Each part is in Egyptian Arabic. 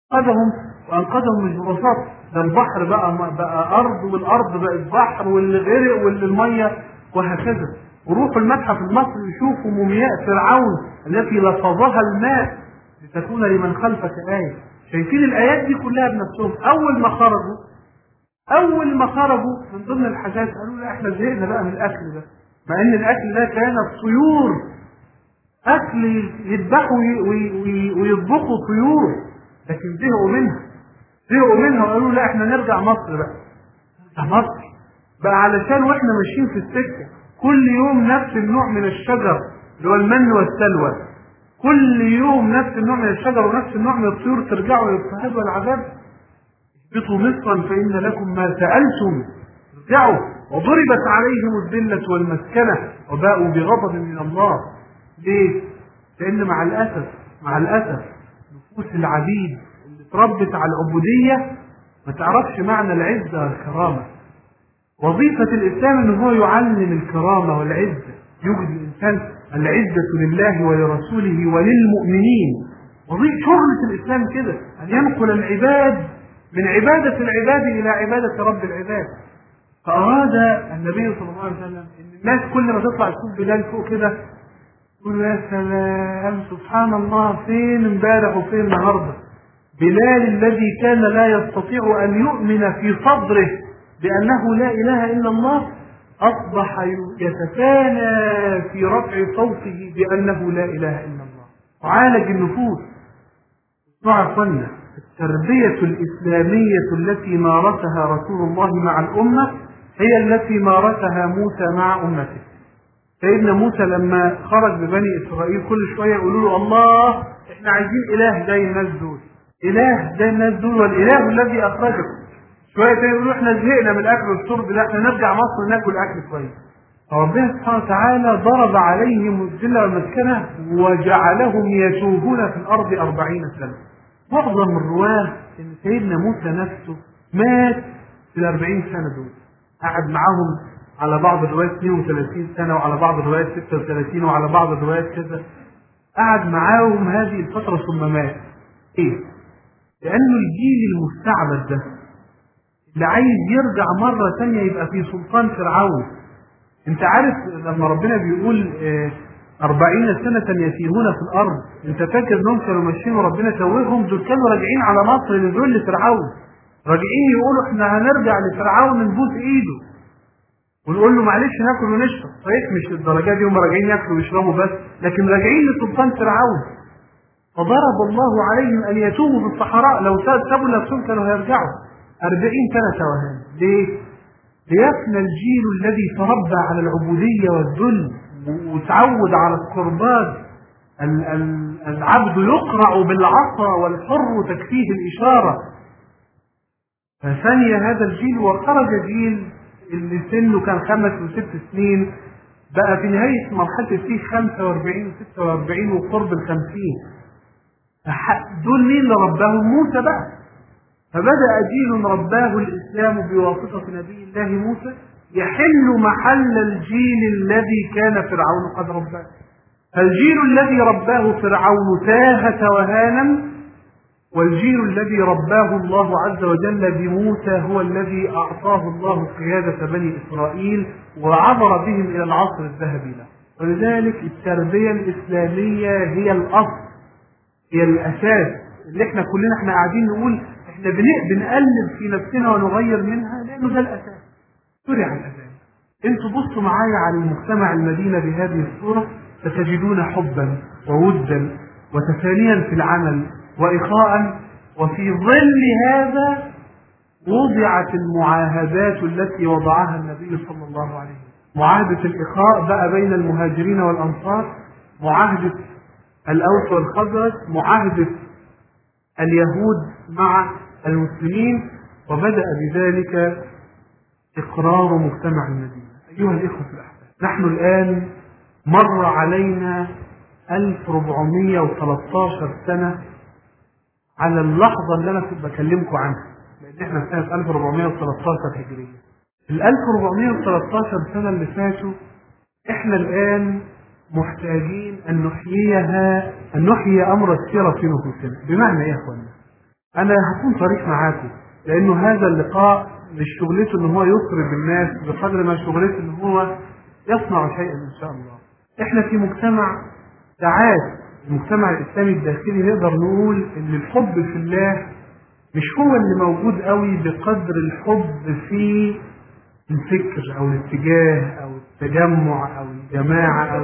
أنقذهم وأنقذهم مش ببساطة ده البحر بقى بقى أرض والأرض بقت بحر واللي غرق واللي المية وهكذا وروحوا المتحف المصري يشوفوا مومياء فرعون التي لفظها الماء لتكون لمن خلفك آية شايفين الآيات دي كلها بنفسهم أول ما خرجوا أول ما خرجوا من ضمن الحاجات قالوا لا احنا زهقنا بقى من الأكل ده مع إن الأكل ده كان طيور أكل يذبحوا ويطبخوا طيور لكن زهقوا منها زهقوا منها وقالوا لا احنا نرجع مصر بقى نرجع مصر بقى علشان واحنا ماشيين في السكة كل يوم نفس النوع من الشجر اللي هو المن والسلوى كل يوم نفس النوع من الشجر ونفس النوع من الطيور ترجعوا يضطهدوا العذاب اهبطوا مصرا فإن لكم ما سألتم ارجعوا وضربت عليهم الذلة والمسكنة وباءوا بغضب من الله ليه؟ لأن مع الأسف مع الأسف نفوس العبيد اللي اتربت على العبودية ما تعرفش معنى العزة والكرامة وظيفة الإسلام أنه هو يعلم الكرامة والعزة يوجد الإنسان العزة لله ولرسوله وللمؤمنين وظيفة شغلة الإسلام كده أن ينقل العباد من عبادة العباد إلى عبادة رب العباد فأراد النبي صلى الله عليه وسلم أن الناس كل ما تطلع تشوف بلال فوق كده يقول يا سلام سبحان الله فين امبارح وفين النهارده بلال الذي كان لا يستطيع أن يؤمن في صدره بأنه لا إله إلا الله أصبح يتفانى في رفع صوته بأنه لا إله إلا الله وعالج النفوس تعرفن التربية الإسلامية التي مارسها رسول الله مع الأمة هي التي مارسها موسى مع أمته سيدنا موسى لما خرج ببني إسرائيل كل شوية يقولوا له الله احنا عايزين إله زي الناس دول إله زي الناس دول والإله الذي أخرجكم شوية تاني يقولوا احنا زهقنا من الأكل والشرب ده احنا نرجع مصر ناكل أكل كويس فربنا سبحانه وتعالى ضرب عليهم الذلة والمسكنة وجعلهم يتوهون في الأرض أربعين سنة معظم الرواة إن سيدنا موسى نفسه مات في الأربعين سنة دول قعد معاهم على بعض الروايات 32 سنة وعلى بعض الروايات 36 وعلى بعض الروايات كذا قعد معاهم هذه الفترة ثم مات ايه؟ لأنه الجيل المستعبد ده اللي عايز يرجع مرة ثانية يبقى في سلطان فرعون انت عارف لما ربنا بيقول اه أربعين سنة يتيهون في الأرض أنت فاكر إنهم كانوا ماشيين وربنا توههم دول كانوا راجعين على مصر لذل فرعون راجعين يقولوا إحنا هنرجع لفرعون نبوس إيده ونقول له معلش ناكل ونشرب صحيح مش للدرجة دي هم راجعين ياكلوا ويشربوا بس لكن راجعين لسلطان فرعون فضرب الله عليهم أن يتوبوا في الصحراء لو سابوا نفسهم كانوا هيرجعوا أربعين سنة توهان ليه؟ ليفنى الجيل الذي تربى على العبودية والذل وتعود على القربات العبد يقرع بالعصا والحر تكفيه الإشارة فثني هذا الجيل وخرج جيل اللي سنه كان خمس وست سنين بقى في نهاية مرحلة فيه 45 و 46 وقرب ال 50 دول مين اللي رباهم؟ موسى بقى فبدأ جيل رباه الإسلام بواسطة نبي الله موسى يحل محل الجيل الذي كان فرعون قد رباه فالجيل الذي رباه فرعون تاه توهانا والجيل الذي رباه الله عز وجل بموسى هو الذي أعطاه الله قيادة بني إسرائيل وعبر بهم إلى العصر الذهبي له ولذلك التربية الإسلامية هي الأصل هي الأساس اللي احنا كلنا احنا قاعدين نقول احنا بنقلب في نفسنا ونغير منها لأنه ده الأساس سوري عن الأذان انتوا بصوا معايا على المجتمع المدينة بهذه الصورة ستجدون حبا وودا وتفانيا في العمل وإخاء وفي ظل هذا وضعت المعاهدات التي وضعها النبي صلى الله عليه وسلم معاهدة الإخاء بقى بين المهاجرين والأنصار معاهدة الأوس والخزرج معاهدة اليهود مع المسلمين وبدأ بذلك إقرار مجتمع المدينة أيها الإخوة الأحباب نحن الآن مر علينا 1413 سنة على اللحظة اللي أنا كنت بكلمكم عنها لأن احنا في سنة 1413 هجرية ال 1413 سنة اللي فاتوا احنا الآن محتاجين أن نحييها أن نحيي أمر السيرة في نفوسنا بمعنى إيه يا أخوانا؟ انا هكون صريح معاكم لانه هذا اللقاء مش شغلته ان هو يطرب الناس بقدر ما شغلته ان هو يصنع شيئا ان شاء الله احنا في مجتمع ساعات المجتمع الاسلامي الداخلي نقدر نقول ان الحب في الله مش هو اللي موجود قوي بقدر الحب في الفكر او الاتجاه او التجمع او الجماعه او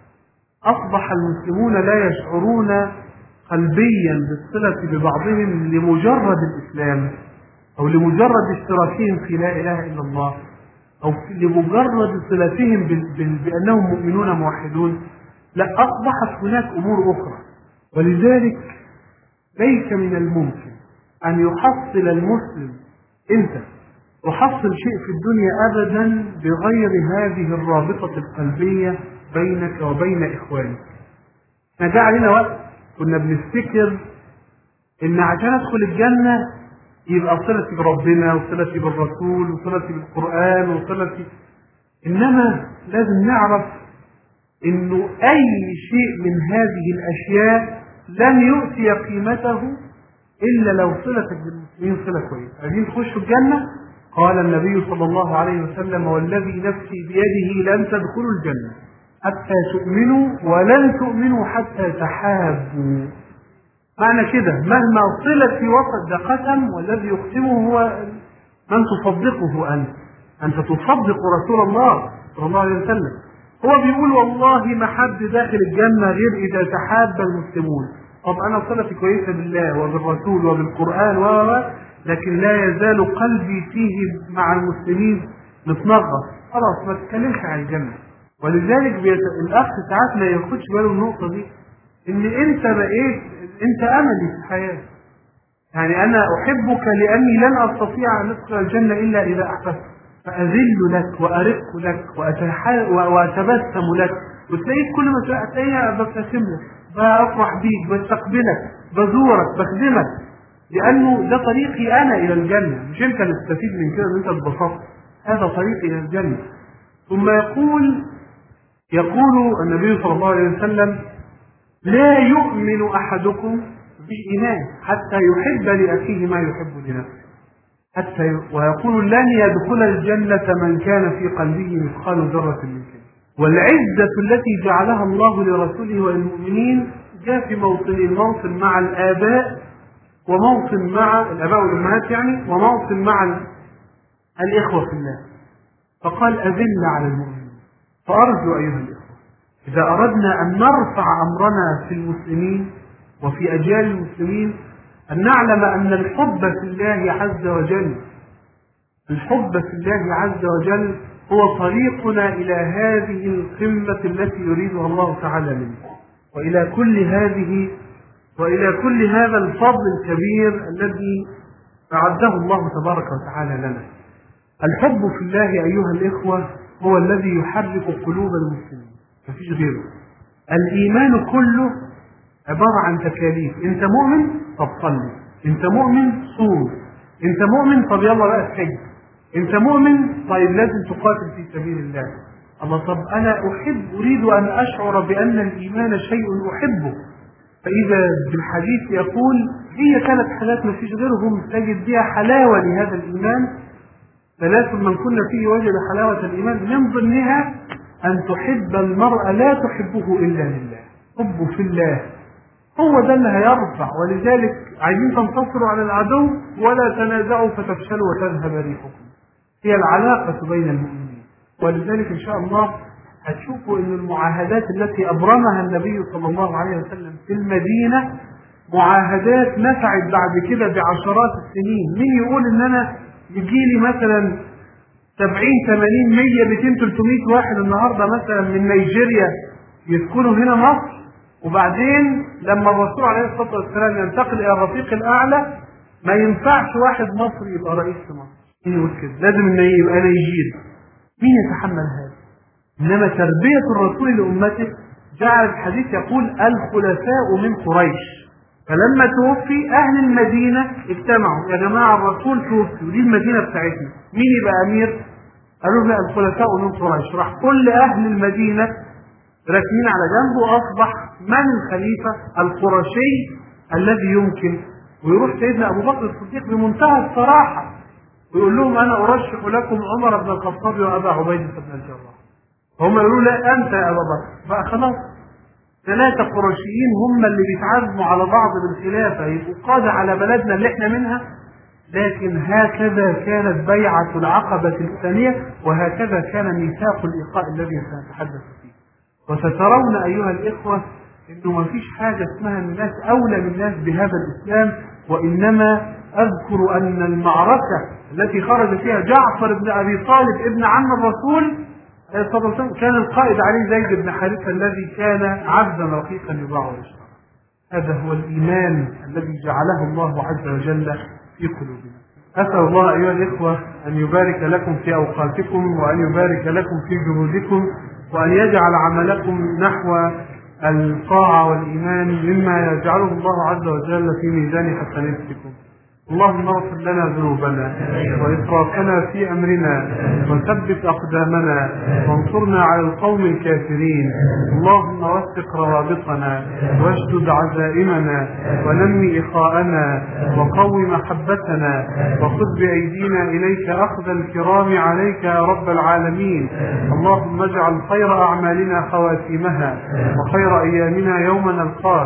اصبح المسلمون لا يشعرون قلبيا بالصله ببعضهم لمجرد الاسلام او لمجرد اشتراكهم في لا اله الا الله او لمجرد صلتهم بانهم مؤمنون موحدون لا اصبحت هناك امور اخرى ولذلك ليس من الممكن ان يحصل المسلم انت تحصل شيء في الدنيا ابدا بغير هذه الرابطه القلبيه بينك وبين اخوانك احنا جاء علينا وقت كنا بنفتكر ان عشان ادخل الجنه يبقى صلتي بربنا وصلتي بالرسول وصلتي بالقران وصلتي انما لازم نعرف انه اي شيء من هذه الاشياء لن يؤتي قيمته الا لو صلتك بالمسلمين صله كويسه عايزين تخشوا الجنه قال النبي صلى الله عليه وسلم والذي نفسي بيده لن تدخلوا الجنه حتى تؤمنوا ولن تؤمنوا حتى تحابوا معنى كده مهما صلت في وسط ده قسم والذي يقسمه هو من تصدقه انت انت تصدق رسول الله صلى الله عليه وسلم هو بيقول والله ما حد داخل الجنة غير إذا تحاب المسلمون طب أنا صلتي كويسة بالله وبالرسول وبالقرآن و لكن لا يزال قلبي فيه مع المسلمين متنغص خلاص ما تتكلمش عن الجنة ولذلك بيت... الأخ ساعات ما ياخدش باله من النقطة دي إن أنت بقيت أنت أملي في الحياة يعني أنا أحبك لأني لن أستطيع أن أدخل الجنة إلا إذا أحببت فأذل لك وأرق لك وأتبسم لك وتلاقيك كل ما تلاقيها ببتسم لك بفرح بيك بستقبلك بزورك بخدمك لأنه ده طريقي أنا إلى الجنة مش أنت اللي تستفيد من كده إن أنت اتبسطت هذا طريقي إلى الجنة ثم يقول يقول النبي صلى الله عليه وسلم لا يؤمن أحدكم بإيمان حتى يحب لأخيه ما يحب لنفسه حتى ويقول لن يدخل الجنة من كان في قلبه مثقال ذرة من كبر والعزة التي جعلها الله لرسوله وللمؤمنين جاء في موطن موطن مع الآباء وموطن مع الآباء والأمهات يعني وموطن مع الإخوة في الله فقال أذل على المؤمنين فأرجو أيها الإخوة إذا أردنا أن نرفع أمرنا في المسلمين وفي أجيال المسلمين أن نعلم أن الحب في الله عز وجل الحب في الله عز وجل هو طريقنا إلى هذه القمة التي يريدها الله تعالى منا وإلى كل هذه وإلى كل هذا الفضل الكبير الذي أعده الله تبارك وتعالى لنا الحب في الله أيها الإخوة هو الذي يحرك قلوب المسلمين مفيش غيره الإيمان كله عبارة عن تكاليف انت مؤمن طب صلي انت مؤمن صوم انت مؤمن طب يلا بقى الحج انت مؤمن طيب لازم تقاتل في سبيل الله الله طب انا احب اريد ان اشعر بان الايمان شيء احبه فاذا بالحديث يقول هي ثلاث حاجات ما فيش غيرهم تجد بها حلاوه لهذا الايمان ثلاث من كنا فيه وجد حلاوه الايمان من ضمنها ان تحب المرء لا تحبه الا لله حب في الله هو ده اللي هيرفع ولذلك عايزين تنتصروا على العدو ولا تنازعوا فتفشلوا وتذهب ريحكم هي العلاقة بين المؤمنين ولذلك إن شاء الله هتشوفوا أن المعاهدات التي أبرمها النبي صلى الله عليه وسلم في المدينة معاهدات نفعت بعد كده بعشرات السنين مين يقول ان انا يجي لي مثلا 70 80 100 200 300 واحد النهارده مثلا من نيجيريا يسكنوا هنا مصر وبعدين لما الرسول عليه الصلاه والسلام ينتقل الى الرفيق الاعلى ما ينفعش واحد مصري يبقى رئيس في مصر مين يقول كده لازم انه يبقى نيجيري مين يتحمل هذا انما تربيه الرسول لامته جعل الحديث يقول الخلفاء من قريش فلما توفي اهل المدينه اجتمعوا يا جماعه الرسول توفي ودي المدينه بتاعتنا مين يبقى امير قالوا لا الخلفاء من قريش راح كل اهل المدينه راكنين على جنب واصبح من الخليفه القرشي الذي يمكن ويروح سيدنا ابو بكر الصديق بمنتهى الصراحه ويقول لهم انا ارشح لكم عمر بن الخطاب وابا عبيده بن الجراح هم يقولوا لا انت يا ابا بكر بقى خلاص ثلاثة قرشيين هم اللي بيتعزموا على بعض بالخلافة يبقوا قادة على بلدنا اللي احنا منها لكن هكذا كانت بيعة العقبة الثانية وهكذا كان ميثاق الإيقاء الذي سنتحدث فيه وسترون أيها الإخوة أنه ما فيش حاجة اسمها الناس أولى من الناس بهذا الإسلام وإنما أذكر أن المعركة التي خرج فيها جعفر بن أبي طالب ابن عم الرسول عليه الصلاة والسلام كان القائد عليه زيد بن حارثة الذي كان عبدا رقيقا يباع ويشترى هذا هو الإيمان الذي جعله الله عز وجل في قلوبنا أسأل الله أيها الإخوة أن يبارك لكم في أوقاتكم وأن يبارك لكم في جهودكم وأن يجعل عملكم نحو الطاعة والإيمان مما يجعله الله عز وجل في ميزان حسناتكم اللهم اغفر لنا ذنوبنا وإسرافنا في أمرنا وثبت أقدامنا وانصرنا على القوم الكافرين اللهم وثق روابطنا واشدد عزائمنا ونمي إخاءنا وقو محبتنا وخذ بأيدينا إليك أخذ الكرام عليك يا رب العالمين اللهم اجعل خير أعمالنا خواتيمها وخير أيامنا يوم نلقاك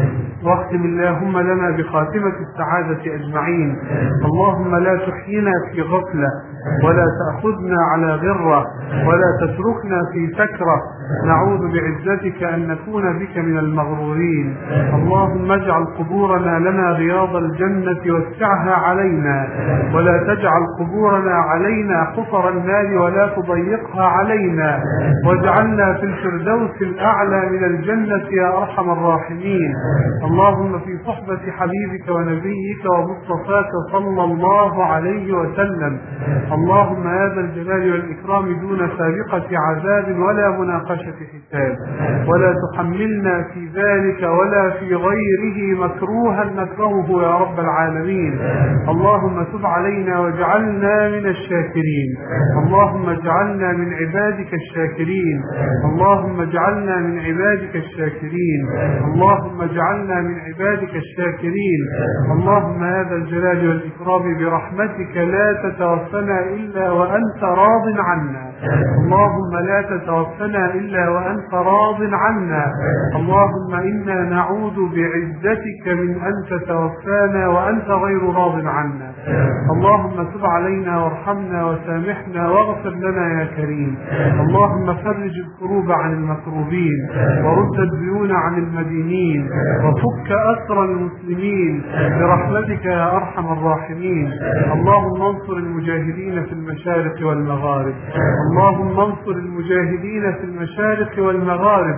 واختم اللهم لنا بخاتمة السعادة أجمعين اللهم لا تحيينا في غفلة ولا تأخذنا على غرة ولا تتركنا في سكرة نعوذ بعزتك أن نكون بك من المغرورين اللهم اجعل قبورنا لنا رياض الجنة واسعها علينا ولا تجعل قبورنا علينا حفر النار ولا تضيقها علينا واجعلنا في الفردوس الأعلى من الجنة يا أرحم الراحمين اللهم في صحبة حبيبك ونبيك ومصطفاك صلى الله عليه وسلم اللهم يا ذا الجلال والإكرام دون سابقة عذاب ولا مناقشة حساب ولا تحملنا في ذلك ولا في غيره مكروها نكرهه يا رب العالمين اللهم تب علينا واجعلنا من الشاكرين اللهم اجعلنا من عبادك الشاكرين اللهم اجعلنا من عبادك الشاكرين اللهم اجعلنا من عبادك الشاكرين اللهم هذا الجلال والإكرام برحمتك لا تتوفنا إلا وأنت راض عنا اللهم لا تتوفنا إلا وأنت راض عنا اللهم إنا نعوذ بعزتك من أن تتوفانا وأنت غير راض عنا اللهم تب علينا وارحمنا وسامحنا واغفر لنا يا كريم اللهم فرج الكروب عن المكروبين ورد الديون عن المدينين وفك أسر المسلمين برحمتك يا أرحم الراحمين اللهم انصر المجاهدين في المشارق والمغارب اللهم انصر المجاهدين في المشارق والمغارب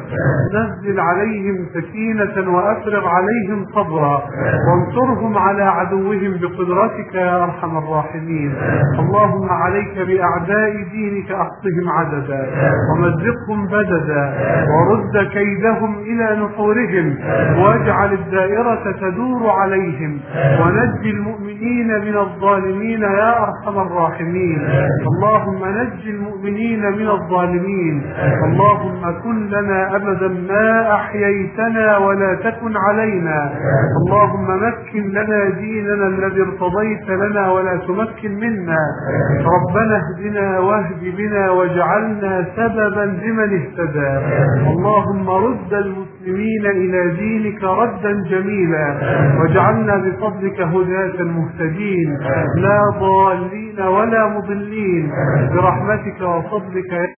نزل عليهم سكينة وأفرغ عليهم صبرا وانصرهم على عدوهم بقدرتك يا أرحم الراحمين اللهم عليك بأعداء دينك أحصهم عددا ومزقهم بددا ورد كيدهم إلى نحورهم واجعل الدائرة تدور عليهم ونجي المؤمنين من الظالمين يا أرحم الراحمين اللهم نجي المؤمنين من الظالمين اللهم كن لنا أبدا ما أحييتنا ولا تكن علينا اللهم مكن لنا ديننا الذي ارتضيت لنا ولا تمكن منا ربنا اهدنا واهد بنا واجعلنا سببا لمن اهتدى اللهم رد المسلمين إلى دينك ردا جميلا واجعلنا بفضلك هداة مهتدين لا ضالين ولا مضلين برحمتك وفضلك